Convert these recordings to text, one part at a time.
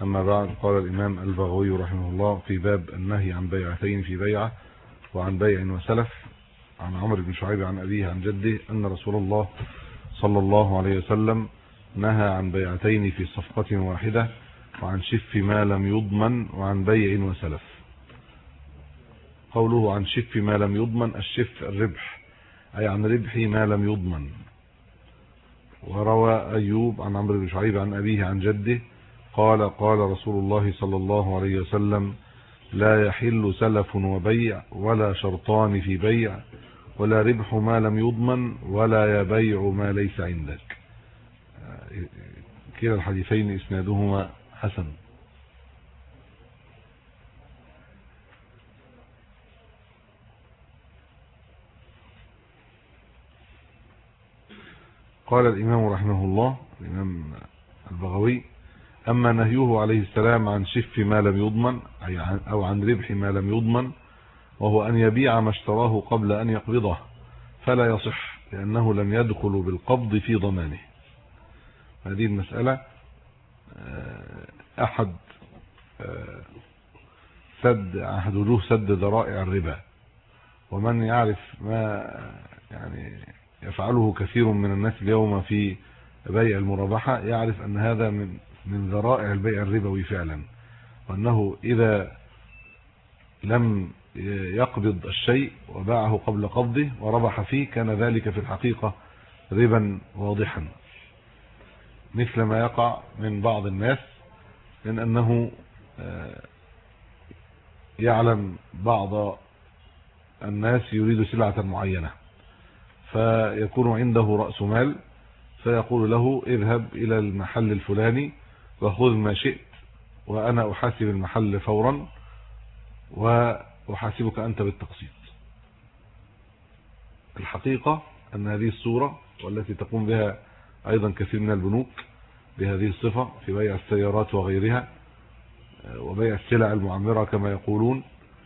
أما بعد قال الإمام البغوي رحمه الله في باب النهي عن بيعتين في بيعة وعن بيع وسلف عن عمر بن شعيب عن أبيه عن جده أن رسول الله صلى الله عليه وسلم نهى عن بيعتين في صفقة واحدة وعن شف ما لم يضمن وعن بيع وسلف قوله عن شف ما لم يضمن الشف الربح أي عن ربح ما لم يضمن وروى أيوب عن عمرو بن شعيب عن أبيه عن جده قال قال رسول الله صلى الله عليه وسلم لا يحل سلف وبيع ولا شرطان في بيع ولا ربح ما لم يضمن ولا يبيع ما ليس عندك كلا الحديثين اسنادهما حسن قال الإمام رحمه الله الإمام البغوي أما نهيه عليه السلام عن شف ما لم يضمن أي عن أو عن ربح ما لم يضمن وهو أن يبيع ما اشتراه قبل أن يقبضه فلا يصح لأنه لم يدخل بالقبض في ضمانه هذه المسألة أحد سد أحد وجوه سد ذرائع الربا ومن يعرف ما يعني يفعله كثير من الناس اليوم في بيع المرابحة يعرف أن هذا من من ذرائع البيع الربوي فعلا وأنه إذا لم يقبض الشيء وباعه قبل قبضه وربح فيه كان ذلك في الحقيقة ربا واضحا مثل ما يقع من بعض الناس من أنه يعلم بعض الناس يريد سلعة معينة فيكون عنده رأس مال فيقول له اذهب إلى المحل الفلاني وخذ ما شئت وأنا أحاسب المحل فورا وأحاسبك أنت بالتقسيط الحقيقة أن هذه الصورة والتي تقوم بها أيضا كثير من البنوك بهذه الصفة في بيع السيارات وغيرها وبيع السلع المعمرة كما يقولون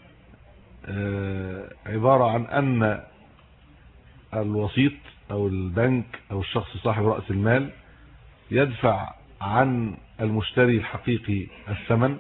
عبارة عن أن الوسيط أو البنك أو الشخص صاحب رأس المال يدفع عن المشتري الحقيقي الثمن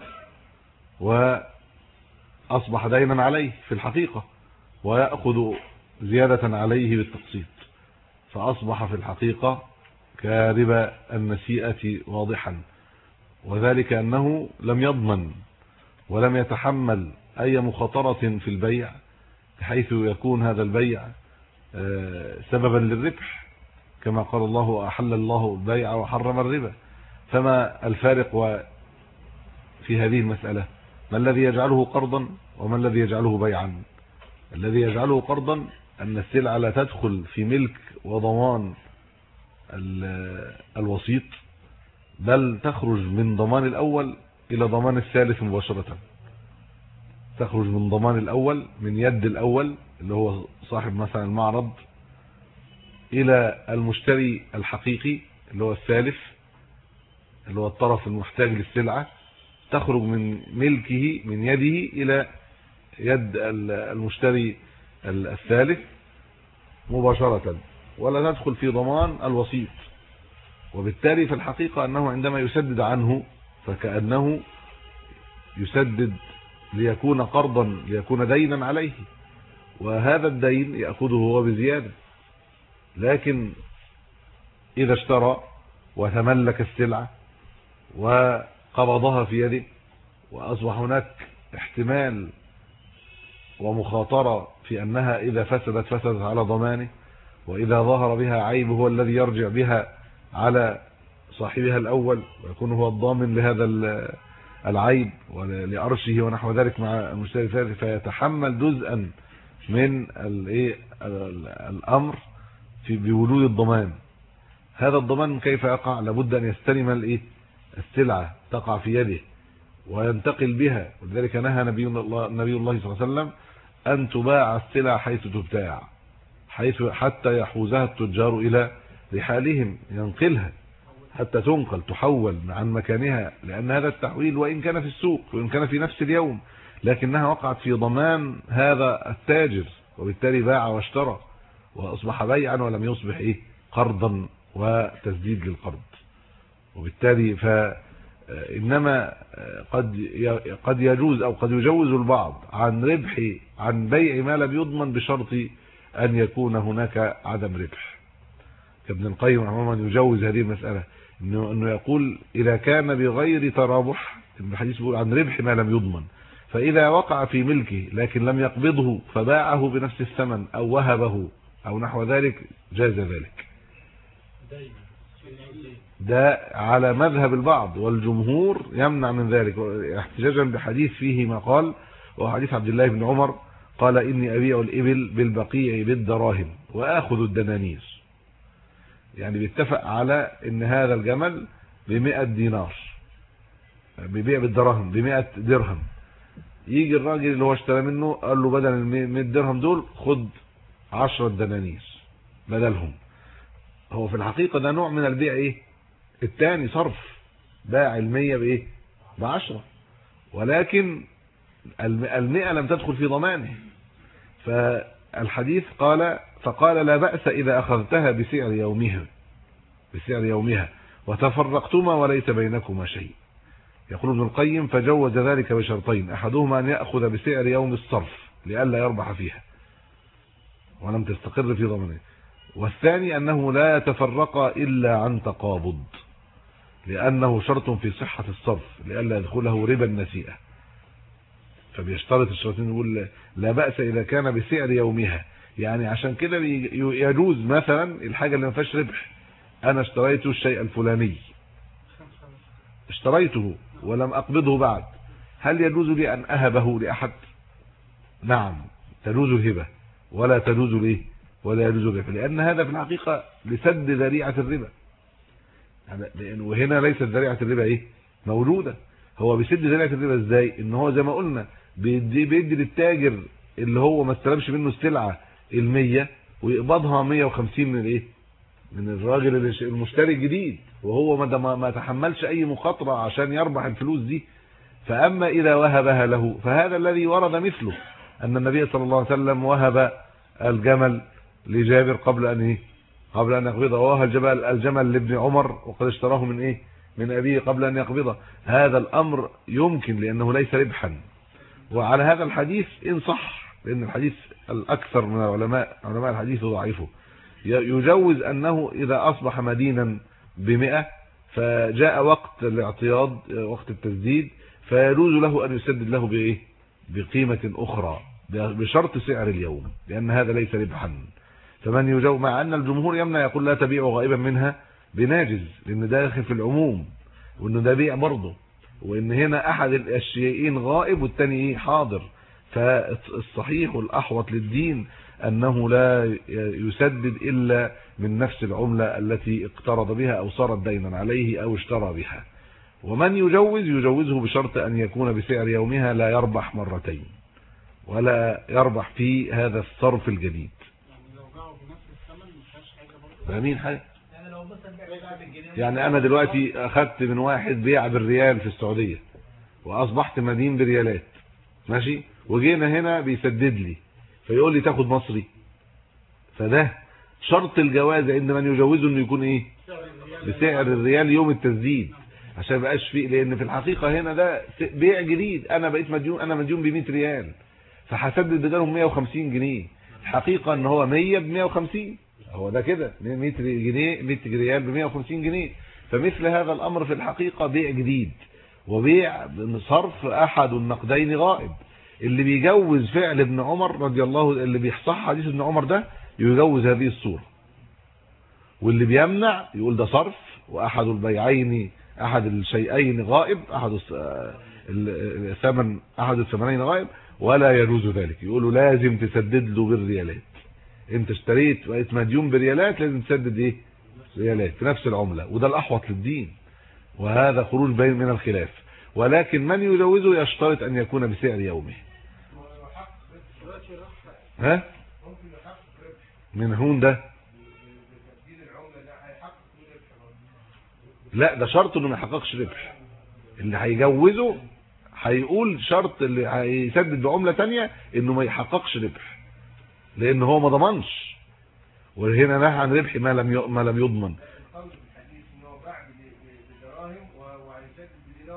وأصبح دينا عليه في الحقيقة ويأخذ زيادة عليه بالتقسيط فأصبح في الحقيقة كارب النسيئة واضحا وذلك أنه لم يضمن ولم يتحمل أي مخاطرة في البيع بحيث يكون هذا البيع سببا للربح كما قال الله أحل الله البيع وحرم الربا فما الفارق في هذه المسألة ما الذي يجعله قرضا وما الذي يجعله بيعا الذي يجعله قرضا أن السلعة لا تدخل في ملك وضمان الوسيط بل تخرج من ضمان الأول إلى ضمان الثالث مباشرة تخرج من ضمان الأول من يد الأول اللي هو صاحب مثلا المعرض إلى المشتري الحقيقي اللي هو الثالث اللي هو الطرف المحتاج للسلعة تخرج من ملكه من يده إلى يد المشتري الثالث مباشرة ولا تدخل في ضمان الوسيط وبالتالي في الحقيقة أنه عندما يسدد عنه فكأنه يسدد ليكون قرضا ليكون دينا عليه وهذا الدين يأخذه هو بزيادة لكن إذا اشترى وتملك السلعة وقبضها في يده وأصبح هناك احتمال ومخاطرة في أنها إذا فسدت فسدت على ضمانه وإذا ظهر بها عيب هو الذي يرجع بها على صاحبها الأول ويكون هو الضامن لهذا العيب ولأرشه ونحو ذلك مع المشتري الثالث فيتحمل جزءا من الايه الأمر في بوجود الضمان هذا الضمان كيف يقع لابد أن يستلم الايه السلعة تقع في يده وينتقل بها ولذلك نهى نبي الله نبي الله صلى الله عليه وسلم أن تباع السلع حيث تبتاع حيث حتى يحوزها التجار إلى رحالهم ينقلها حتى تنقل تحول عن مكانها لأن هذا التحويل وإن كان في السوق وإن كان في نفس اليوم لكنها وقعت في ضمان هذا التاجر وبالتالي باع واشترى وأصبح بيعا ولم يصبح إيه قرضا وتسديد للقرض وبالتالي ف إنما قد قد يجوز أو قد يجوز البعض عن ربح عن بيع ما لم يضمن بشرط أن يكون هناك عدم ربح كابن القيم رحمه الله يجوز هذه المسألة إنه, إنه يقول إذا كان بغير ترابح الحديث بيقول عن ربح ما لم يضمن فإذا وقع في ملكه لكن لم يقبضه فباعه بنفس الثمن أو وهبه أو نحو ذلك جاز ذلك ده على مذهب البعض والجمهور يمنع من ذلك احتجاجا بحديث فيه ما قال وهو حديث عبد الله بن عمر قال إني أبيع الإبل بالبقيع بالدراهم وآخذ الدنانير يعني بيتفق على ان هذا الجمل ب دينار بيبيع بالدراهم ب درهم يجي الراجل اللي هو اشترى منه قال له بدل ال 100 درهم دول خد 10 دنانير بدلهم هو في الحقيقة ده نوع من البيع ايه الثاني صرف باع ال 100 بايه ب 10 ولكن ال 100 لم تدخل في ضمانه فالحديث قال فقال لا بأس إذا أخذتها بسعر يومها بسعر يومها وتفرقتما وليس بينكما شيء يقول ابن القيم فجوز ذلك بشرطين أحدهما أن يأخذ بسعر يوم الصرف لئلا يربح فيها ولم تستقر في ضمنه والثاني أنه لا يتفرق إلا عن تقابض لأنه شرط في صحة الصرف لئلا يدخله ربا النسيئة فبيشترط الشرطين يقول لا بأس إذا كان بسعر يومها يعني عشان كده يجوز مثلا الحاجة اللي ما فيهاش ربح انا اشتريت الشيء الفلاني اشتريته ولم اقبضه بعد هل يجوز لي ان اهبه لاحد نعم تجوز الهبه ولا تجوز ليه ولا يجوز الربح لان هذا في الحقيقه لسد ذريعه الربا لان وهنا ليست ذريعه الربا ايه موجوده هو بيسد ذريعه الربا ازاي ان هو زي ما قلنا بيدي بيدي للتاجر اللي هو ما استلمش منه السلعه ال100 ويقبضها 150 من الايه من الراجل المشتري الجديد وهو ما ما تحملش اي مخاطره عشان يربح الفلوس دي فاما اذا وهبها له فهذا الذي ورد مثله ان النبي صلى الله عليه وسلم وهب الجمل لجابر قبل ان ايه قبل ان يقبضه ووهب الجمل الجمل لابن عمر وقد اشتراه من ايه من ابيه قبل ان يقبضه هذا الامر يمكن لانه ليس ربحا وعلى هذا الحديث ان صح لان الحديث الاكثر من العلماء علماء الحديث ضعيفه يجوز انه اذا اصبح مدينا بمئة فجاء وقت الاعتياض وقت التسديد فيجوز له ان يسدد له بايه بقيمة اخرى بشرط سعر اليوم لان هذا ليس ربحا فمن يجوز مع ان الجمهور يمنع يقول لا تبيع غائبا منها بناجز لان ده داخل في العموم وانه ده بيع برضه وان هنا احد الاشيائين غائب والثاني ايه حاضر فالصحيح والاحوط للدين انه لا يسدد الا من نفس العملة التي اقترض بها او صارت دينا عليه او اشترى بها ومن يجوز يجوزه بشرط ان يكون بسعر يومها لا يربح مرتين ولا يربح في هذا الصرف الجديد فاهمين حاجه يعني انا دلوقتي اخذت من واحد بيع بالريال في السعودية واصبحت مدين بريالات ماشي وجينا هنا بيسدد لي فيقول لي تاخد مصري فده شرط الجواز عند من يجوزه انه يكون ايه بسعر الريال يوم التسديد عشان ما يبقاش فيه لان في الحقيقه هنا ده بيع جديد انا بقيت مديون انا مديون ب 100 ريال فهسدد بدلهم 150 جنيه الحقيقه ان هو 100 ب 150 هو ده كده 100 جنيه 100 ريال ب 150 جنيه فمثل هذا الامر في الحقيقه بيع جديد وبيع صرف احد النقدين غائب اللي بيجوز فعل ابن عمر رضي الله اللي بيصح حديث ابن عمر ده يجوز هذه الصورة واللي بيمنع يقول ده صرف واحد البيعين احد الشيئين غائب احد الثمن احد الثمنين غائب ولا يجوز ذلك يقولوا لازم تسدد له بالريالات انت اشتريت بقيت مديون بريالات لازم تسدد ايه ريالات في نفس العمله وده الاحوط للدين وهذا خروج بين من الخلاف ولكن من يجوزه يشترط ان يكون بسعر يومه ها من هون ده لا ده شرط انه ما يحققش ربح اللي هيجوزه هيقول شرط اللي هيسدد بعمله ثانيه انه ما يحققش ربح لان هو ما ضمنش وهنا نهى عن ربح ما لم ما لم يضمن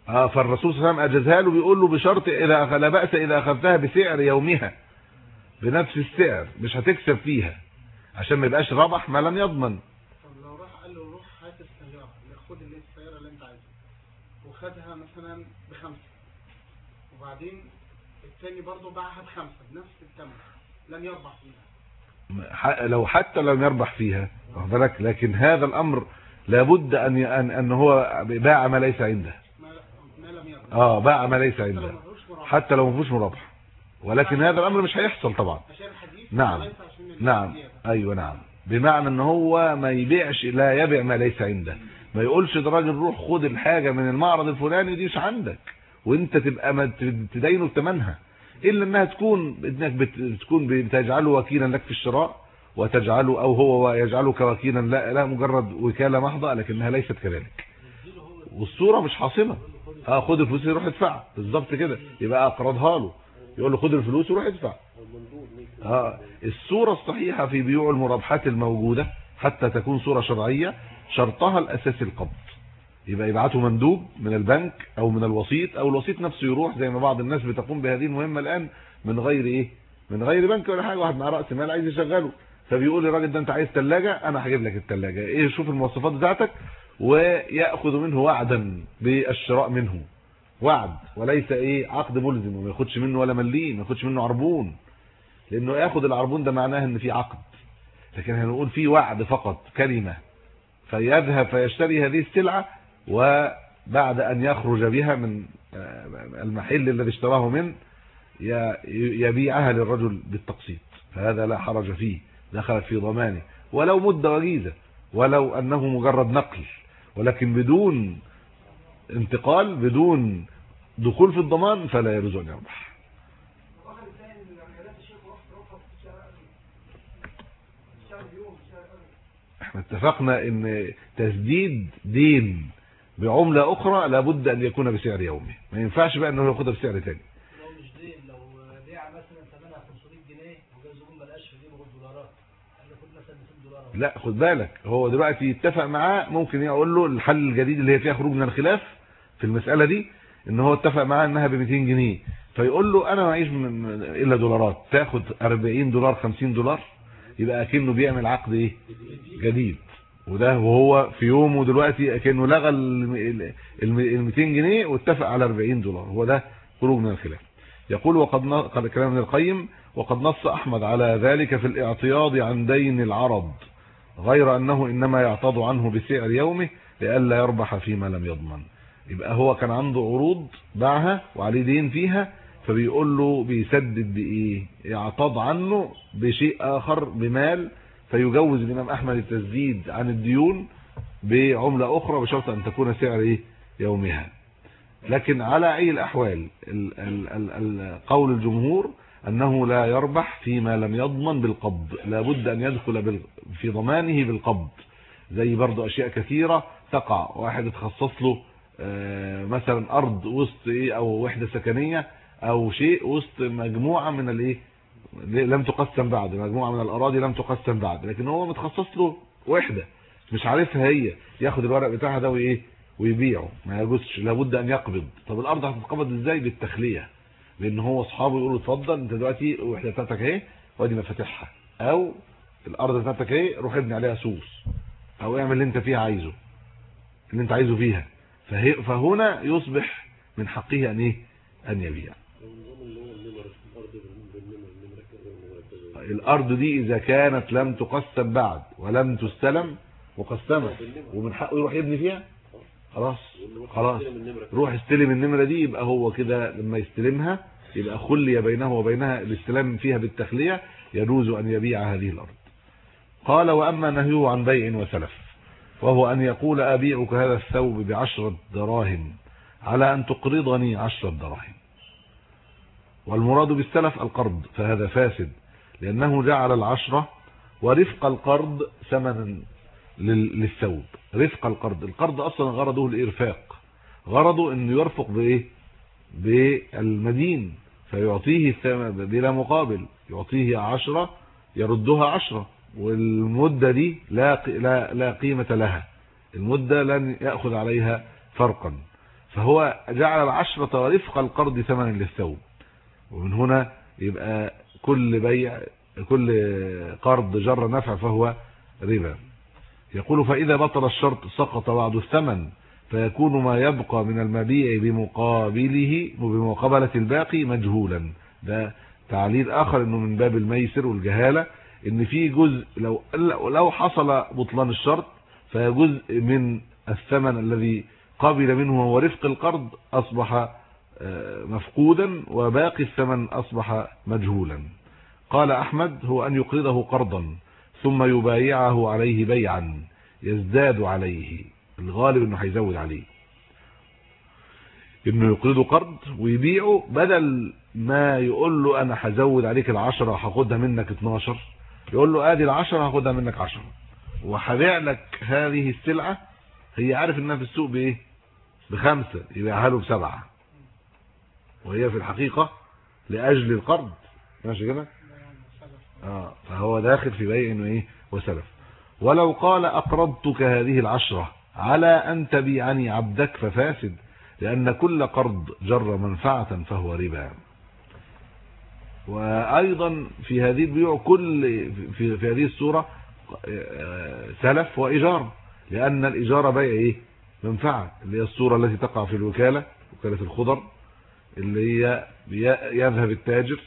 اه فالرسول صلى الله عليه وسلم اجازها له بيقول له بشرط اذا لا باس اذا اخذتها بسعر يومها بنفس السعر مش هتكسب فيها عشان ما يبقاش ربح ما لم يضمن طب لو راح قال له روح هات السياره خد اللي السياره اللي انت عايزها وخدها مثلا بخمسه وبعدين الثاني برضه باعها بخمسه بنفس الثمن لن يربح فيها ح- لو حتى لم يربح فيها واخد بالك لكن هذا الامر لابد ان ي- ان ان هو باع ما ليس عنده ما, ما لم يربح اه باع ما ليس حتى لو عنده ما فيهوش مرابح. حتى لو ما فيهوش مرابحه ولكن هذا الامر مش هيحصل طبعا عشان الحديث نعم. وليس عشان ال- نعم الزيادة. ايوه نعم بمعنى ان هو ما يبيعش لا يبيع ما ليس عنده ما يقولش ده راجل روح خد الحاجه من المعرض الفلاني دي مش عندك وانت تبقى ما ت- تدينه بثمنها الا انها تكون انك بت- بتكون بتجعله وكيلا لك في الشراء وتجعله او هو يجعلك وكيلا لا لا مجرد وكاله محضه لكنها ليست كذلك والصوره مش حاصله اه خد الفلوس يروح يدفعها بالظبط كده يبقى اقرضها له يقول له خد الفلوس وروح ادفع اه الصوره الصحيحه في بيوع المرابحات الموجوده حتى تكون صوره شرعيه شرطها الاساسي القبض يبقى يبعته مندوب من البنك او من الوسيط او الوسيط نفسه يروح زي ما بعض الناس بتقوم بهذه المهمه الان من غير ايه من غير بنك ولا حاجه واحد مع راس مال عايز يشغله فبيقول للراجل ده انت عايز ثلاجه انا هجيب لك الثلاجه ايه شوف المواصفات بتاعتك وياخذ منه وعدا بالشراء منه وعد وليس ايه عقد ملزم وما ياخدش منه ولا مليم ما ياخدش منه عربون لانه ياخد العربون ده معناه ان في عقد لكن هنقول في وعد فقط كلمه فيذهب فيشتري هذه السلعه وبعد ان يخرج بها من آه، المحل الذي اشتراه منه ي- يبيعها للرجل بالتقسيط فهذا لا حرج فيه دخلت في ضمانه ولو مدة وجيزة ولو أنه مجرد نقل ولكن بدون انتقال بدون دخول في الضمان فلا يجوز أن يربح واحد تاني من العمليات الشيخ وقت رفض الشارع أغلى الشارع بيوم الشارع أغلى احنا اتفقنا ان تسديد دين بعملة أخرى لابد أن يكون بسعر يومي ما ينفعش بقى أنه ياخدها بسعر تاني لو مش دين لو بيع مثلا ثمنها 500 جنيه وجاي زبون ما لقاش في جيبه غير دولارات قال له خد مثلا 200 دولار أهو. لا خد بالك هو دلوقتي يتفق معاه ممكن يقول له الحل الجديد اللي هي فيها خروج من الخلاف في المسألة دي ان هو اتفق معاه انها ب 200 جنيه فيقول له انا معيش من- من- الا دولارات تاخد 40 دولار 50 دولار يبقى اكنه بيعمل عقد ايه جديد وده وهو في يومه دلوقتي اكنه لغى ال ال 200 جنيه واتفق على 40 دولار هو ده خروج من الخلاف يقول وقد ن- قال كلام ابن القيم وقد نص احمد على ذلك في الاعتياض عن دين العرض غير انه انما يعتض عنه بسعر يومه لئلا يربح فيما لم يضمن يبقى هو كان عنده عروض باعها وعليه دين فيها فبيقول له بيسدد بايه يعتض عنه بشيء اخر بمال فيجوز الامام احمد التسديد عن الديون بعمله اخرى بشرط ان تكون سعر ايه يومها لكن على اي الاحوال ال- ال- ال- ال- قول الجمهور انه لا يربح فيما لم يضمن بالقبض لابد ان يدخل بال- في ضمانه بالقبض زي برضو اشياء كثيرة تقع واحد اتخصص له آه، مثلا ارض وسط ايه او وحدة سكنية او شيء وسط مجموعة من الايه لم تقسم بعد مجموعة من الاراضي لم تقسم بعد لكن هو متخصص له وحدة مش عارفها هي ياخد الورق بتاعها ده وايه ويبيعه ما يجوزش لابد ان يقبض طب الارض هتتقبض ازاي بالتخليه لان هو اصحابه يقولوا اتفضل انت دلوقتي الوحده بتاعتك اهي وادي مفاتيحها او الارض بتاعتك اهي روح ابني عليها سوس او اعمل اللي انت فيها عايزه اللي انت عايزه فيها فهي فهنا يصبح من حقه ان ايه ان يبيع الارض دي اذا كانت لم تقسم بعد ولم تستلم مقسمه ومن حقه يروح يبني فيها خلاص خلاص روح استلم النمره دي يبقى هو كده لما يستلمها يبقى خلي بينه وبينها الاستلام فيها بالتخليه يجوز ان يبيع هذه الارض قال واما نهيه عن بيع وسلف وهو ان يقول ابيعك هذا الثوب بعشرة دراهم على ان تقرضني عشرة دراهم والمراد بالسلف القرض فهذا فاسد لأنه جعل العشرة ورفق القرض ثمنا لل- للثوب رفق القرض القرض أصلا غرضه الإرفاق غرضه أنه يرفق بإيه بالمدين فيعطيه الثمن بلا مقابل يعطيه عشرة يردها عشرة والمدة دي لا ق- لا لا قيمة لها المدة لن يأخذ عليها فرقا فهو جعل العشرة ورفق القرض ثمنا للثوب ومن هنا يبقى كل بيع كل قرض جر نفع فهو ربا يقول فإذا بطل الشرط سقط بعض الثمن فيكون ما يبقى من المبيع بمقابله وبمقابلة الباقي مجهولا ده تعليل آخر انه من باب الميسر والجهالة ان في جزء لو لو حصل بطلان الشرط فجزء من الثمن الذي قبل منه هو رفق القرض أصبح مفقودا وباقي الثمن أصبح مجهولا قال أحمد هو أن يقرضه قرضا ثم يبايعه عليه بيعا يزداد عليه الغالب انه هيزود عليه انه يقرضه قرض ويبيعه بدل ما يقول له انا هزود عليك العشرة وهاخدها منك 12 يقول له ادي العشرة هاخدها منك 10 وهبيع لك هذه السلعة هي عارف انها في السوق بايه بخمسة يبيعها له بسبعة وهي في الحقيقة لاجل القرض ماشي كده اه فهو داخل في بيع انه ايه وسلف ولو قال اقرضتك هذه العشرة على ان تبيعني عبدك ففاسد لان كل قرض جر منفعة فهو ربا وايضا في هذه البيوع كل في, في هذه الصورة سلف وايجار لان الايجار بيع ايه منفعة اللي هي الصورة التي تقع في الوكالة وكالة الخضر اللي هي يذهب التاجر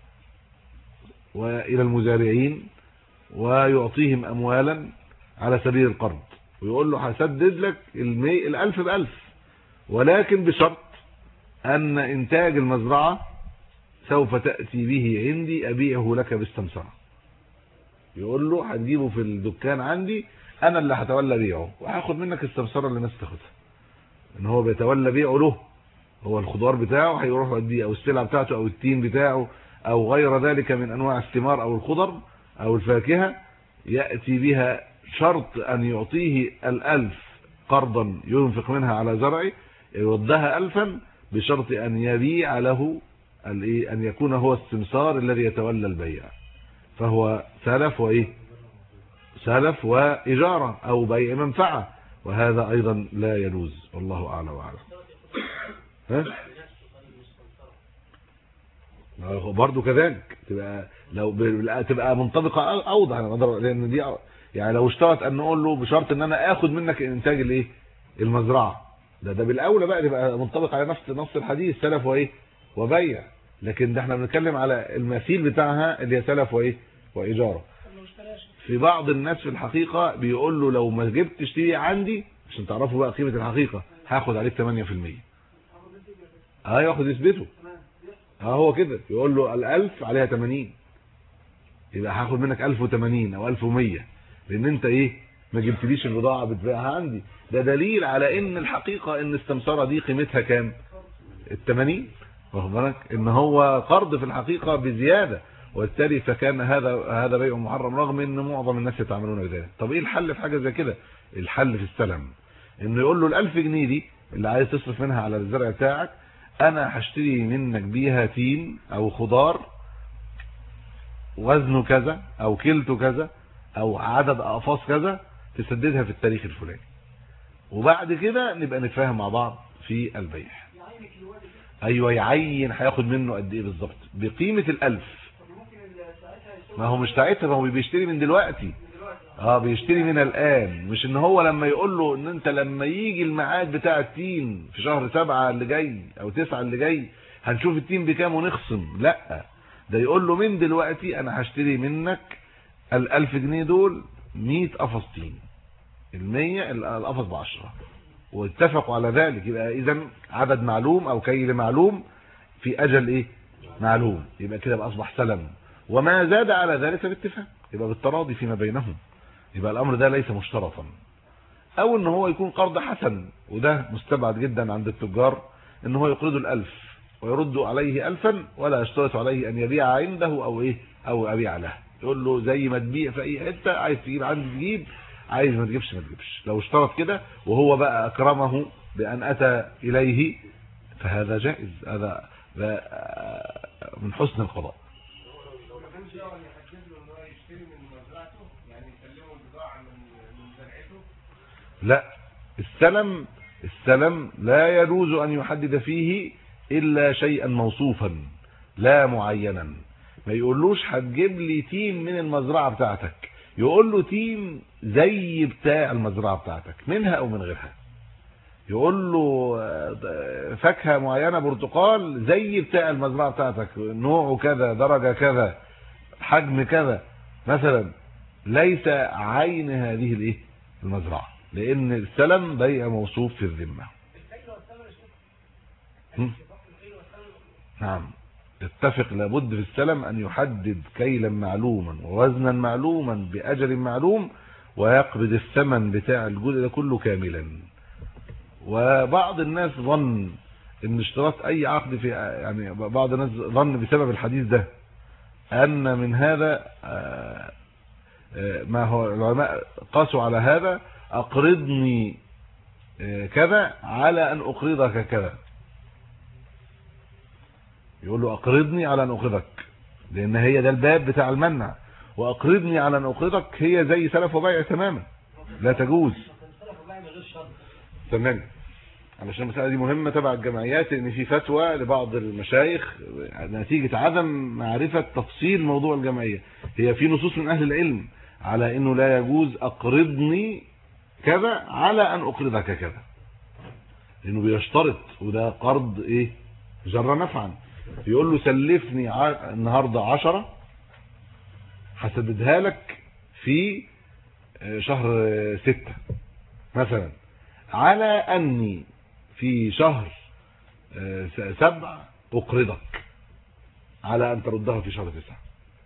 والى المزارعين ويعطيهم اموالا على سبيل القرض ويقول له هسدد لك المي الالف بالف ولكن بشرط ان انتاج المزرعة سوف تأتي به عندي ابيعه لك بالسمسرة يقول له هتجيبه في الدكان عندي انا اللي هتولى بيعه وهاخد منك السمسرة اللي الناس تاخدها ان هو بيتولى بيعه له هو الخضار بتاعه هيروح يوديه او السلعة بتاعته او التين بتاعه او غير ذلك من انواع الثمار او الخضر او الفاكهة يأتي بها شرط ان يعطيه الالف قرضا ينفق منها على زرعه يردها الفا بشرط ان يبيع له ان يكون هو السمسار الذي يتولى البيع فهو سلف وايه سلف واجارة او بيع منفعة وهذا ايضا لا يجوز والله اعلى واعلم ها برضه كذلك تبقى لو تبقى منطبقه اوضح لان دي يعني لو اشترط ان نقول له بشرط ان انا اخد منك انتاج الايه المزرعه ده ده بالاولى بقى تبقى منطبق على نفس نص الحديث سلف وايه وبيع لكن ده احنا بنتكلم على المثيل بتاعها اللي هي سلف وايه واجاره في بعض الناس في الحقيقه بيقول له لو ما جبتش تيجي عندي عشان تعرفوا بقى قيمه الحقيقه هاخد عليك 8% اه ياخد يثبته اه هو كده يقول له الالف عليها 80 يبقى هاخد منك 1080 او 1100 لان انت ايه ما جبتليش البضاعه بتبيعها عندي ده دليل على ان الحقيقه ان السمسره دي قيمتها كام ال 80 واخد بالك ان هو قرض في الحقيقه بزياده وبالتالي فكان هذا هذا بيع محرم رغم ان معظم الناس يتعاملون بذلك طب ايه الحل في حاجه زي كده الحل في السلم انه يقول له ال1000 جنيه دي اللي عايز تصرف منها على الزرع بتاعك انا هشتري منك بيها تين او خضار وزنه كذا او كيلته كذا او عدد اقفاص كذا تسددها في التاريخ الفلاني وبعد كده نبقى نتفاهم مع بعض في البيع ايوه يعين هياخد منه قد ايه بالظبط بقيمه الالف ما هو مش ساعتها ما هو بيشتري من دلوقتي اه بيشتري من الان مش ان هو لما يقول له ان انت لما يجي الميعاد بتاع التين في شهر سبعة اللي جاي او تسعة اللي جاي هنشوف التين بكام ونخصم لا ده يقول له من دلوقتي انا هشتري منك الالف جنيه دول 100 قفص تين المية القفص بعشرة واتفقوا على ذلك يبقى اذا عدد معلوم او كيل معلوم في اجل ايه معلوم يبقى كده بقى اصبح سلم وما زاد على ذلك باتفاق يبقى بالتراضي فيما بينهم يبقى الامر ده ليس مشترطا او ان هو يكون قرض حسن وده مستبعد جدا عند التجار ان هو يقرضه الالف ويرد عليه الفا ولا يشترط عليه ان يبيع عنده او ايه او ابيع له يقول له زي ما تبيع في اي حته عايز تجيب عندي تجيب عايز ما تجيبش ما تجيبش لو اشترط كده وهو بقى اكرمه بان اتى اليه فهذا جائز هذا من حسن القضاء لا السلم السلم لا يجوز ان يحدد فيه الا شيئا موصوفا لا معينا ما يقولوش هتجيب لي تيم من المزرعه بتاعتك يقول له تيم زي بتاع المزرعه بتاعتك منها او من غيرها يقول له آه، فاكهه معينه برتقال زي بتاع المزرعه بتاعتك نوعه كذا درجه كذا حجم كذا مثلا ليس عين هذه الايه المزرعه لان السلم بيع موصوف في الذمه الكيل والثمن يا شيخ هم؟ اتفاق الكيل والثمن نعم يتفق لابد في السلم ان يحدد كيلا معلوما ووزنا معلوما باجل معلوم ويقبض الثمن بتاع الجزء ده كله كاملا وبعض الناس ظن ان اشتراط اي عقد في يعني بعض الناس ظن بسبب الحديث ده ان من هذا آه، آه، ما هو العلماء قاسوا على هذا اقرضني آه، كذا على ان اقرضك كذا يقول له اقرضني على ان اقرضك لان هي ده الباب بتاع المنع واقرضني على ان اقرضك هي زي سلف وبيع تماما لا تجوز السلف والبيع من غير شرط تمام علشان المسألة دي مهمة تبع الجمعيات ان في فتوى لبعض المشايخ نتيجة عدم معرفة تفصيل موضوع الجمعية هي في نصوص من اهل العلم على انه لا يجوز اقرضني كذا على ان اقرضك كذا لانه بيشترط وده قرض ايه جر نفعا يقول له سلفني ع- النهاردة عشرة هسددها لك في آه، شهر آه، ستة مثلا على اني في شهر آه، س- سبع اقرضك على ان تردها في شهر تسعة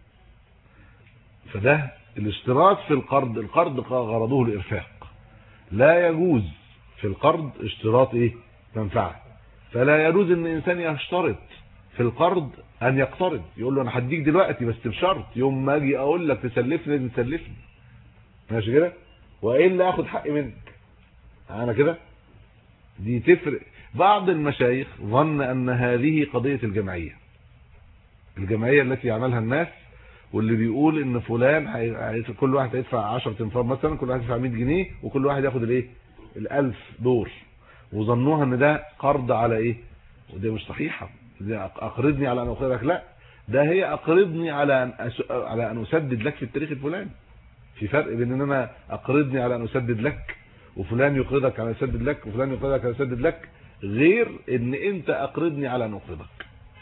فده الاشتراط في القرض القرض غرضه الارفاق لا يجوز في القرض اشتراط ايه منفعه فلا يجوز ان انسان يشترط في القرض ان يقترض يقول له انا هديك دلوقتي بس بشرط يوم ما اجي اقول لك تسلفني لازم تسلفني ماشي كده والا اخد حقي منك انا كده دي تفرق بعض المشايخ ظن ان هذه قضية الجمعية الجمعية التي يعملها الناس واللي بيقول ان فلان هي- هي- كل واحد هيدفع 10 تنفار مثلا كل واحد يدفع 100 جنيه وكل واحد ياخد الايه ال1000 دور وظنوها ان ده قرض على ايه ودي مش صحيحة دي أق- اقرضني على ان اقرضك لا ده هي اقرضني على ان أس... على ان اسدد لك في التاريخ الفلاني في فرق بين ان انا اقرضني على ان اسدد لك وفلان يقرضك على اسدد لك وفلان يقرضك على اسدد لك غير ان انت اقرضني على ان اقرضك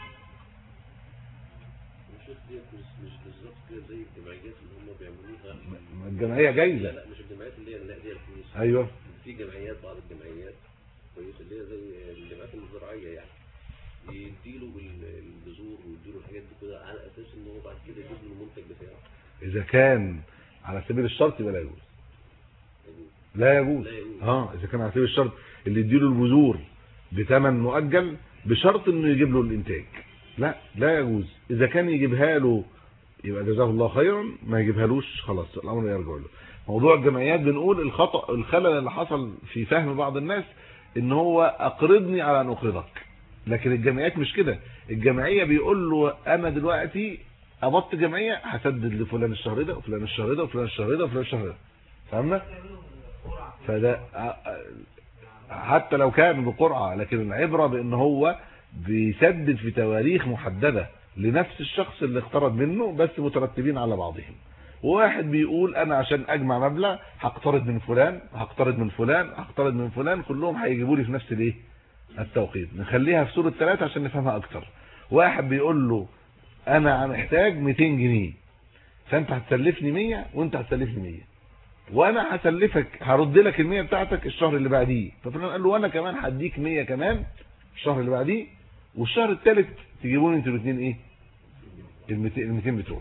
الشيخ دي مش مش بالظبط كده زي الجمعيات اللي هم بيعملوها ما الجمعيه جايزه لا لا مش الجمعيات اللي هي اللي هي الفلوس ايوه في جمعيات بعض الجمعيات كويس اللي هي زي الجمعيات الزراعيه يعني يديله ال- البذور ويديله الحاجات دي كده على اساس ان هو بعد كده يجيب له المنتج بتاعه اذا كان على سبيل الشرط يبقى لا يجوز يعني لا يجوز لا يجوز. اه اذا كان على سبيل الشرط اللي يديله البذور بثمن مؤجل بشرط انه يجيب له الانتاج لا لا يجوز اذا كان يجيبها له يبقى جزاه الله خيرا ما يجيبهالوش خلاص الامر يرجع له موضوع الجمعيات بنقول الخطا الخلل اللي حصل في فهم بعض الناس ان هو اقرضني على ان اقرضك لكن الجمعيات مش كده الجمعيه بيقول له انا دلوقتي قبضت جمعيه هسدد لفلان الشهر ده وفلان الشهر ده وفلان الشهر ده وفلان الشهر ده فهمنا يعملوا قرعة فده حتى لو كان بقرعه لكن العبره بان هو بيسدد في تواريخ محدده لنفس الشخص اللي اقترض منه بس مترتبين على بعضهم وواحد بيقول انا عشان اجمع مبلغ هقترض من فلان هقترض من فلان هقترض من فلان كلهم هيجيبوا لي في نفس الايه التوقيت نخليها في صوره ثلاثه عشان نفهمها اكتر واحد بيقول له انا محتاج 200 جنيه فانت هتسلفني 100 وانت هتسلفني 100 وانا هسلفك هرد لك ال 100 بتاعتك الشهر اللي بعديه ففلان قال له وانا كمان هديك 100 كمان الشهر اللي بعديه والشهر الثالث تجيبوا لي انتوا الاثنين ايه ال 200 ال 200 بتوعي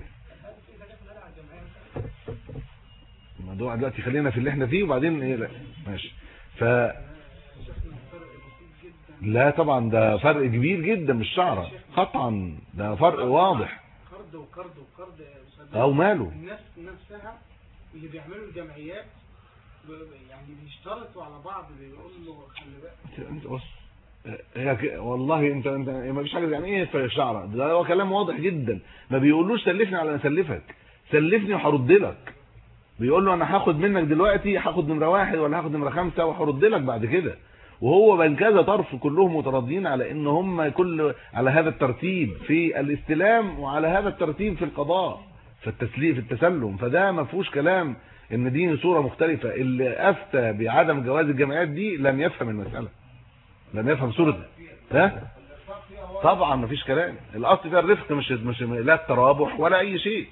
الموضوع دلوقتي خلينا في اللي احنا فيه وبعدين ايه لا ماشي ف شفنا فرق بسيط جدا لا طبعا ده فرق كبير جدا مش شعره قطعا ده فرق واضح قرض وقرض وقرض يا أستاذ. او ماله الناس نفسها اللي بيعملوا الجمعيات ب- يعني بيشترطوا على بعض بيقول له خلي بالك انت بص هي ك- والله انت انت ما فيش حاجه يعني ايه في شعره ده هو كلام واضح جدا ما بيقولوش سلفني على ان اسلفك سلفني وهرد لك بيقول له انا هاخد منك دلوقتي هاخد نمره واحد ولا هاخد نمره خمسه وهرد لك بعد كده وهو من كذا طرف كلهم متراضيين على ان هم كل على هذا الترتيب في الاستلام وعلى هذا الترتيب في القضاء في التسليم في التسلم فده ما فيهوش كلام ان دي صوره مختلفه اللي افتى بعدم جواز الجمعيات دي لم يفهم المساله لم يفهم صوره ها طبعا ما فيش كلام الاصل فيها الرفق مش مش لا الترابح ولا اي شيء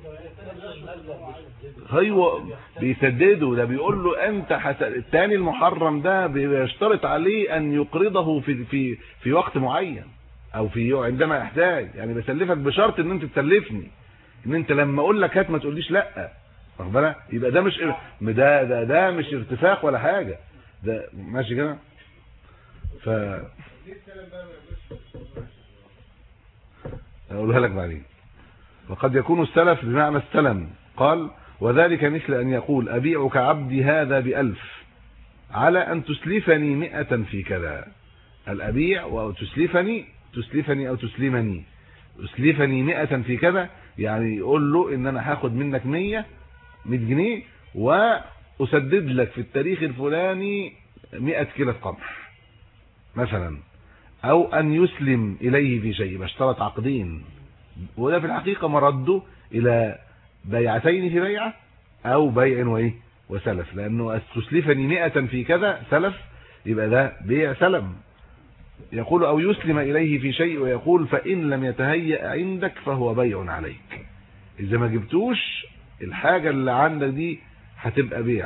ايوه بيسدده ده بيقول له انت حس... الثاني المحرم ده بيشترط عليه ان يقرضه في في في وقت معين او في عندما يحتاج يعني بسلفك بشرط ان انت تسلفني ان انت لما اقول لك هات ما تقوليش لا واخد بالك يبقى ده مش ده ده ده مش ارتفاق ولا حاجه ده ماشي كده ف اقولها لك بعدين وقد يكون السلف بمعنى السلم قال وذلك مثل أن يقول أبيعك عبدي هذا بألف على أن تسلفني مئة في كذا الأبيع وتسلفني تسلفني أو تسلمني تسلفني مئة في كذا يعني يقول له إن أنا هاخد منك مية مئة جنيه وأسدد لك في التاريخ الفلاني مئة كيلو قمح مثلا أو أن يسلم إليه في شيء باشترط عقدين وده في الحقيقة مرده إلى بيعتين في بيعة او بيع وايه وسلف لانه استسلفني مئة في كذا سلف يبقى ده بيع سلم يقول او يسلم اليه في شيء ويقول فان لم يتهيأ عندك فهو بيع عليك اذا ما جبتوش الحاجة اللي عندك دي هتبقى بيع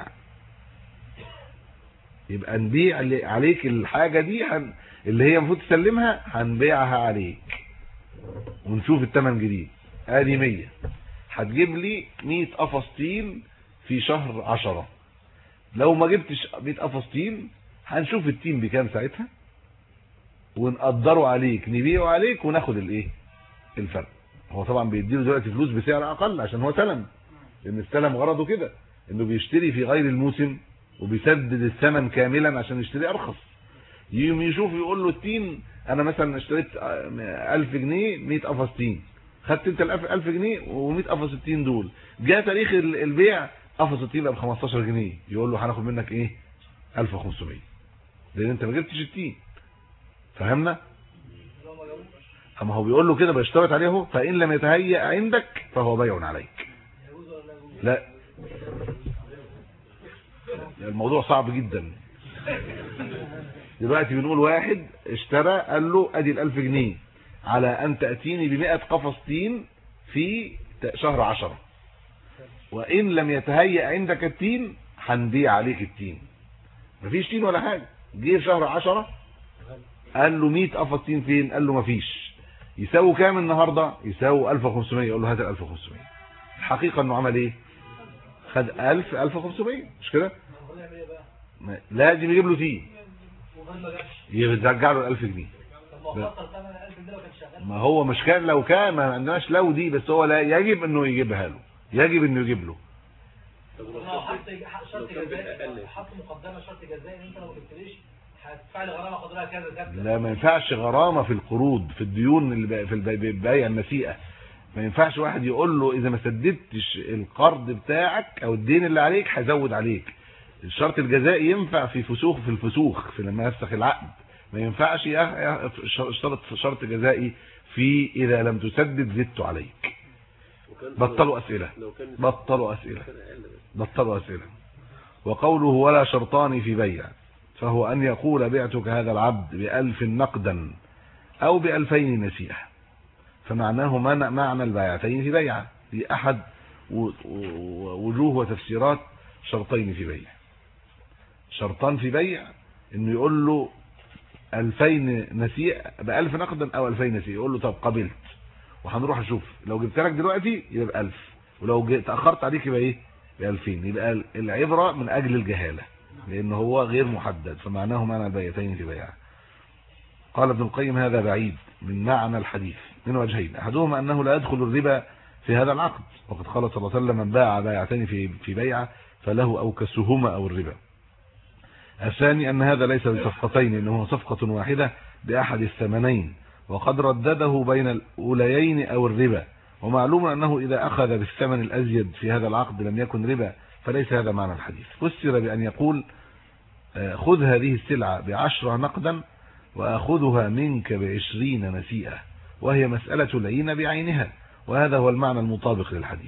يبقى نبيع عليك الحاجة دي هن... اللي هي المفروض تسلمها هنبيعها عليك ونشوف الثمن جديد ادي 100 هتجيب لي 100 قفص تين في شهر 10 لو ما جبتش 100 قفص تين هنشوف التين بكام ساعتها ونقدره عليك نبيعه عليك وناخد الايه الفرق هو طبعا بيديله دلوقتي فلوس بسعر اقل عشان هو سلم لان السلم غرضه كده انه بيشتري في غير الموسم وبيسدد الثمن كاملا عشان يشتري ارخص يوم يشوف يقول له التين انا مثلا اشتريت 1000 جنيه 100 قفص تين خدت انت ال 1000 جنيه و100 قفص التين دول جاء تاريخ البيع قفص التين بقى ب 15 جنيه يقول له هناخد منك ايه 1500 لان انت ما جبتش التين فهمنا اما هو بيقول له كده بيشترط عليه اهو فان لم يتهيأ عندك فهو بيع عليك لا الموضوع صعب جدا دلوقتي بنقول واحد اشترى قال له ادي ال1000 جنيه على ان تأتيني بمئة قفص تين في شهر عشرة وان لم يتهيأ عندك التين هنبيع عليك التين مفيش تين ولا حاجة جه شهر عشرة قال له 100 قفص تين فين قال له مفيش يساوي كام النهاردة يساوي 1500 يقول له هات ال 1500 الحقيقة انه عمل ايه خد 1000 1500 مش كده لازم يجيب له تين يرجع له 1000 جنيه ما هو مش كان لو كان ما عندناش لو دي بس هو لا يجب انه يجيبها له يجب انه يجيب له طب لو لو حط شرط لو كان جزائي بأقل. حط مقدمه شرط جزائي ان انت لو ما جبتليش هتدفع لي غرامه قدرها كذا كذا لا ما ينفعش غرامه في القروض في الديون اللي بقى- في البي- بيع النسيئه ما ينفعش واحد يقول له اذا ما سددتش القرض بتاعك او الدين اللي عليك هزود عليك الشرط الجزائي ينفع في فسوخ في الفسوخ في لما يفسخ العقد ما ينفعش يح- يح- شرط شرط جزائي في اذا لم تسدد زدت عليك وكان بطلوا اسئله لو كان بطلوا اسئله كان اقل بس بطلوا أسئلة وقوله ولا شرطان في بيع فهو أن يقول بعتك هذا العبد بألف نقدا أو بألفين نسيحة فمعناه من- معنى البيعتين في بيعة في أحد و- و- وجوه وتفسيرات شرطين في بيع شرطان في بيع انه يقول له ألفين نسيء بألف نقدا أو ألفين نسيء يقول له طب قبلت وهنروح نشوف لو جبت لك دلوقتي يبقى بألف ولو جي- تأخرت عليك يبقى ايه بألفين يبقى ال- العبرة من أجل الجهالة لأن هو غير محدد فمعناه معنى البيعتين في بيعة قال ابن القيم هذا بعيد من معنى الحديث من وجهين أحدهما أنه لا يدخل الربا في هذا العقد وقد قال صلى الله عليه وسلم من باع بيعتين في في بيعة فله أو كسهما أو الربا الثاني أن هذا ليس بصفقتين إنه صفقة واحدة بأحد الثمنين وقد ردده بين الأوليين أو الربا ومعلوم أنه إذا أخذ بالثمن الأزيد في هذا العقد لم يكن ربا فليس هذا معنى الحديث فسر بأن يقول آه، خذ هذه السلعة بعشرة نقدا وأخذها منك بعشرين نسيئة وهي مسألة العين بعينها وهذا هو المعنى المطابق للحديث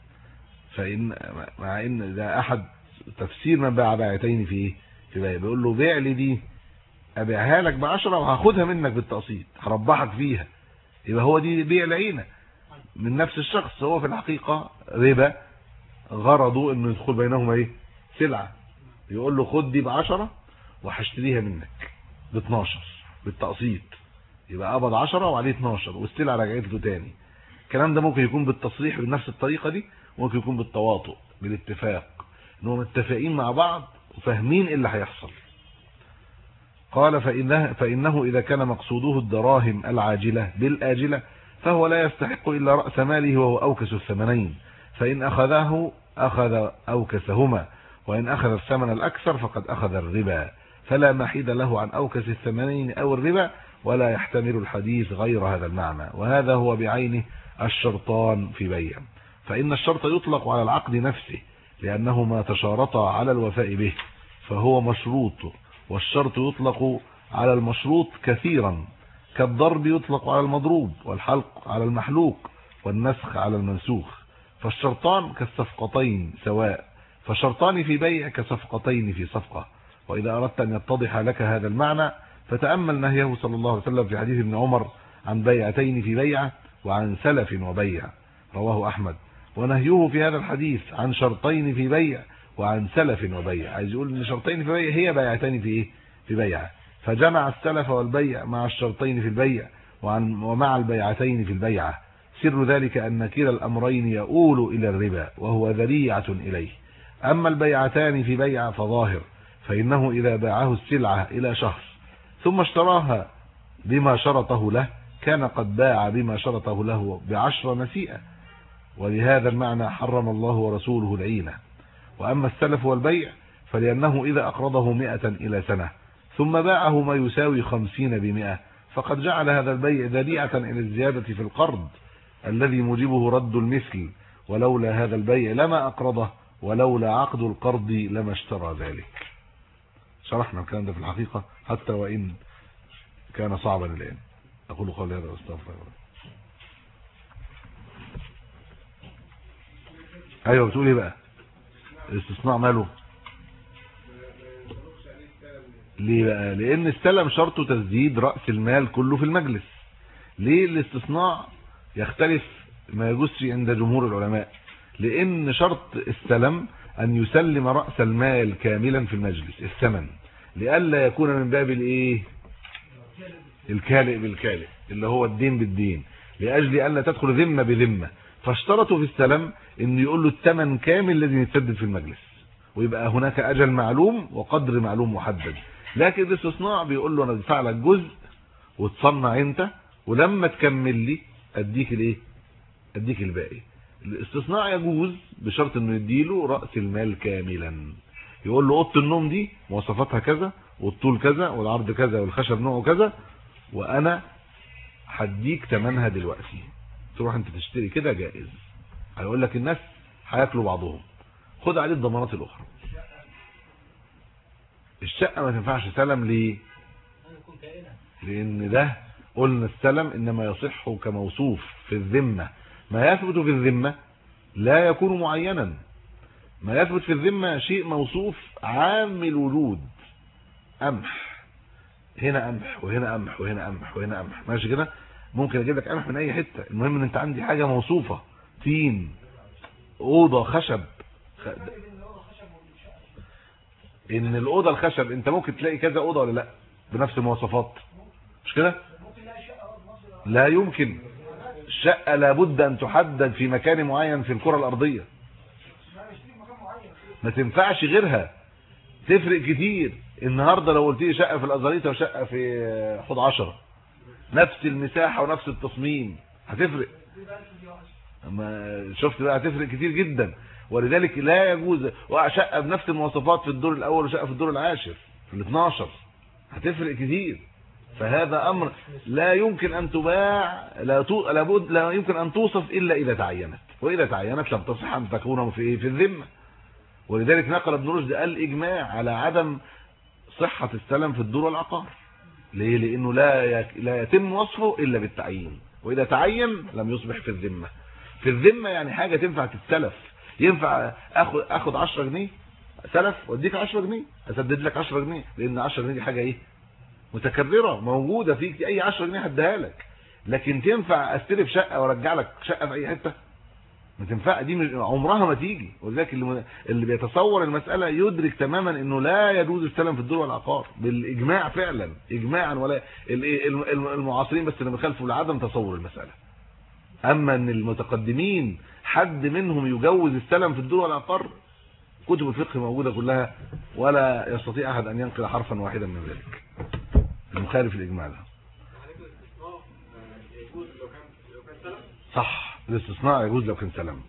فإن مع إن ده أحد تفسير من باع بايعتين في إيه؟ في بيع بيقول له بيع لي دي أبيعها لك بعشرة وهاخدها منك بالتقسيط هربحك فيها يبقى هو دي بيع العينة من نفس الشخص هو في الحقيقة ربا غرضه انه يدخل بينهما ايه سلعة يقول له خد دي بعشرة وهشتريها منك ب 12 بالتقسيط يبقى قبض 10 وعليه 12 والسلعة رجعت له تاني الكلام ده ممكن يكون بالتصريح بنفس الطريقة دي ممكن يكون بالتواطؤ بالاتفاق انهم متفقين مع بعض وفاهمين ايه اللي هيحصل قال فإنه, فإنه إذا كان مقصوده الدراهم العاجلة بالآجلة فهو لا يستحق إلا رأس ماله وهو أوكس الثمنين فإن أخذه أخذ أوكسهما وإن أخذ الثمن الأكثر فقد أخذ الربا فلا محيد له عن أوكس الثمنين أو الربا ولا يحتمل الحديث غير هذا المعنى وهذا هو بعينه الشرطان في بيع فإن الشرط يطلق على العقد نفسه لأنهما تشارطا على الوفاء به فهو مشروط والشرط يطلق على المشروط كثيرا كالضرب يطلق على المضروب والحلق على المحلوق والنسخ على المنسوخ فالشرطان كالصفقتين سواء فشرطان في بيع كصفقتين في صفقة وإذا أردت أن يتضح لك هذا المعنى فتأمل نهيه صلى الله عليه وسلم في حديث ابن عمر عن بيعتين في بيعة وعن سلف وبيع رواه أحمد ونهيه في هذا الحديث عن شرطين في بيع وعن سلف وبيع عايز يقول ان شرطين في بيع هي بيعتين في ايه في بيع فجمع السلف والبيع مع الشرطين في البيع وعن ومع البيعتين في البيعه سر ذلك أن كلا الأمرين يؤول إلى الربا وهو ذريعة إليه أما البيعتان في بيع فظاهر فإنه إذا باعه السلعة إلى شخص ثم اشتراها بما شرطه له كان قد باع بما شرطه له بعشر نسيئة ولهذا المعنى حرم الله ورسوله العينة وأما السلف والبيع فلأنه إذا أقرضه مئة إلى سنة ثم باعه ما يساوي خمسين بمئة فقد جعل هذا البيع ذريعة إلى الزيادة في القرض الذي موجبه رد المثل ولولا هذا البيع لما أقرضه ولولا عقد القرض لما اشترى ذلك شرحنا الكلام ده في الحقيقة حتى وإن كان صعبا الآن أقول قولي هذا واستغفر الله أيوة بتقول إيه بقى الاستثناء ماله ليه بقى لأن السلم شرطه تسديد رأس المال كله في المجلس ليه الاستثناء يختلف ما يجوز عند جمهور العلماء لأن شرط السلم أن يسلم رأس المال كاملا في المجلس الثمن لئلا يكون من باب الايه الكالئ بالكالئ اللي هو الدين بالدين لأجل ألا تدخل ذمة بذمة فاشترطوا في السلم أن يقول له الثمن كامل الذي يتسدد في المجلس ويبقى هناك أجل معلوم وقدر معلوم محدد لكن الاستثناء بيقول له أنا ادفع لك جزء وتصنع أنت ولما تكمل لي اديك الايه اديك الباقي الاستثناء يجوز بشرط انه يديله راس المال كاملا يقول له اوضه النوم دي مواصفاتها كذا والطول كذا والعرض كذا والخشب نوعه كذا وانا هديك ثمنها دلوقتي تروح انت تشتري كده جائز هيقول لك الناس هياكلوا بعضهم خد عليه الضمانات الاخرى الشقه ما تنفعش سلم ليه لان ده قلنا السلم انما يصح كموصوف في الذمة ما يثبت في الذمة لا يكون معينا ما يثبت في الذمة شيء موصوف عام الوجود قمح هنا قمح وهنا قمح وهنا قمح وهنا قمح ماشي كده ممكن اجيب لك قمح من اي حتة المهم ان انت عندي حاجة موصوفة تين اوضة خشب خ... ان الاوضة الخشب انت ممكن تلاقي كذا اوضة ولا لا بنفس المواصفات مش كده لا يمكن الشقة لابد أن تحدد في مكان معين في الكرة الأرضية ما تنفعش غيرها تفرق كتير النهاردة لو قلت لي شقة في الأزاريطة وشقة في حوض عشرة نفس المساحة ونفس التصميم هتفرق ما شفت بقى هتفرق كتير جدا ولذلك لا يجوز شقة بنفس المواصفات في الدور الأول وشقة في الدور العاشر في ال 12 هتفرق كتير فهذا أمر لا يمكن أن تباع لا لابد لا يمكن أن توصف إلا إذا تعينت وإذا تعينت لم تصح أن تكون في في الذمة ولذلك نقل ابن رشد قال إجماع على عدم صحة السلم في الدور والعقار ليه لانه لا يك- لا يتم وصفه الا بالتعيين واذا تعين لم يصبح في الذمة في الذمة يعني حاجة تنفع تتسلف ينفع اخد اخد 10 جنيه سلف واديك 10 جنيه اسدد لك 10 جنيه لان 10 جنيه دي حاجة ايه متكررة موجودة فيك اي 10 جنيه هديها لك لكن تنفع استلف شقة وارجع لك شقة في اي حتة ما تنفع دي مش- عمرها ما تيجي ولذلك اللي اللي بيتصور المسألة يدرك تماما انه لا يجوز السلام في الدول والعقار بالاجماع فعلا اجماعا ولا ال- ال- ال- المعاصرين بس اللي بيخالفوا لعدم تصور المسألة اما ان المتقدمين حد منهم يجوز السلام في الدول والعقار كتب الفقه موجودة كلها ولا يستطيع احد ان ينقل حرفا واحدا من ذلك المخالف الاجماع ده عليكم الاستثناء آه، يجوز لو كان لو كان سلف صح الاستثناء يجوز لو كان سلام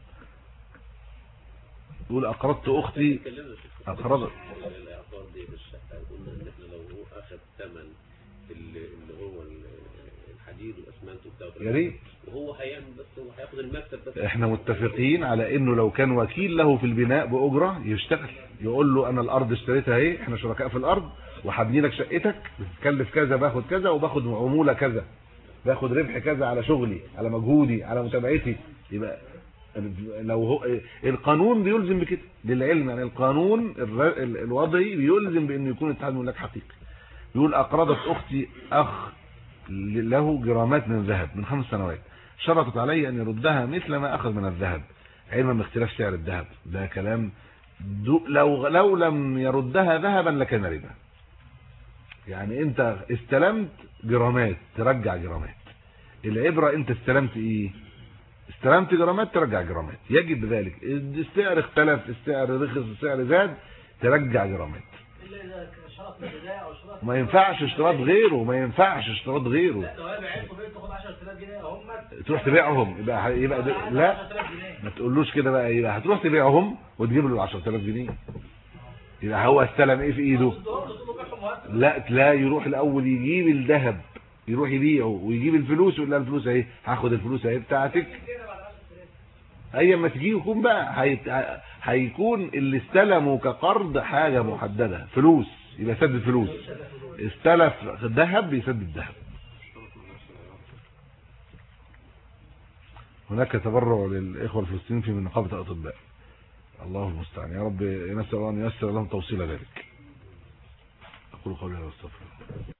يقول اقرضت اختي اتكلمنا في اقرضت الاعطار دي بالشقه قلنا ان احنا لو هو اخذ ثمن اللي اللي هو ال- الحديد والاسمنت وبتاع يا ريت وهو هيعمل بس هو هياخد المكسب بس احنا متفقين على انه لو كان وكيل له في البناء باجره يشتغل يقول له انا الارض اشتريتها اهي احنا شركاء في الارض وهبني لك شقتك بتتكلف كذا باخد كذا وباخد عموله كذا باخد ربح كذا على شغلي على مجهودي على متابعتي يبقى لو هو القانون بيلزم بكده للعلم يعني القانون الر- ال- الوضعي بيلزم بانه يكون اتحاد ملاك حقيقي يقول اقرضت اختي اخ له جرامات من ذهب من خمس سنوات شرطت علي ان يردها مثل ما اخذ من الذهب علما باختلاف سعر الذهب ده كلام دو لو لو لم يردها ذهبا لكان ربا يعني انت استلمت جرامات ترجع جرامات العبرة انت استلمت ايه استلمت جرامات ترجع جرامات يجب ذلك السعر اختلف السعر رخص السعر زاد ترجع جرامات الا اذا كان شرط من البدايه او شرط ما ينفعش اشتراط غيره ما ينفعش اشتراط غيره لا لو هي بعت وبقيت تاخد 10000 جنيه هم تروح تبيعهم يبقى يبقى ده- لا 10000 جنيه ما تقولوش كده بقى يبقى هتروح تبيعهم وتجيب له ال 10000 جنيه يبقى هو استلم ايه في ايده لا لا يروح الاول يجيب الذهب يروح يبيعه ويجيب الفلوس ويقول لها الفلوس اهي هاخد الفلوس اهي بتاعتك اي ما تجي يكون بقى هيت- هيكون اللي استلموا كقرض حاجه محدده فلوس يبقى سدد فلوس استلف ذهب بيسدد ذهب هناك تبرع للاخوه الفلسطينيين في نقابه الاطباء الله المستعان يا رب نسال الله ان ييسر لهم توصيل ذلك اقول قولي هذا واستغفر الله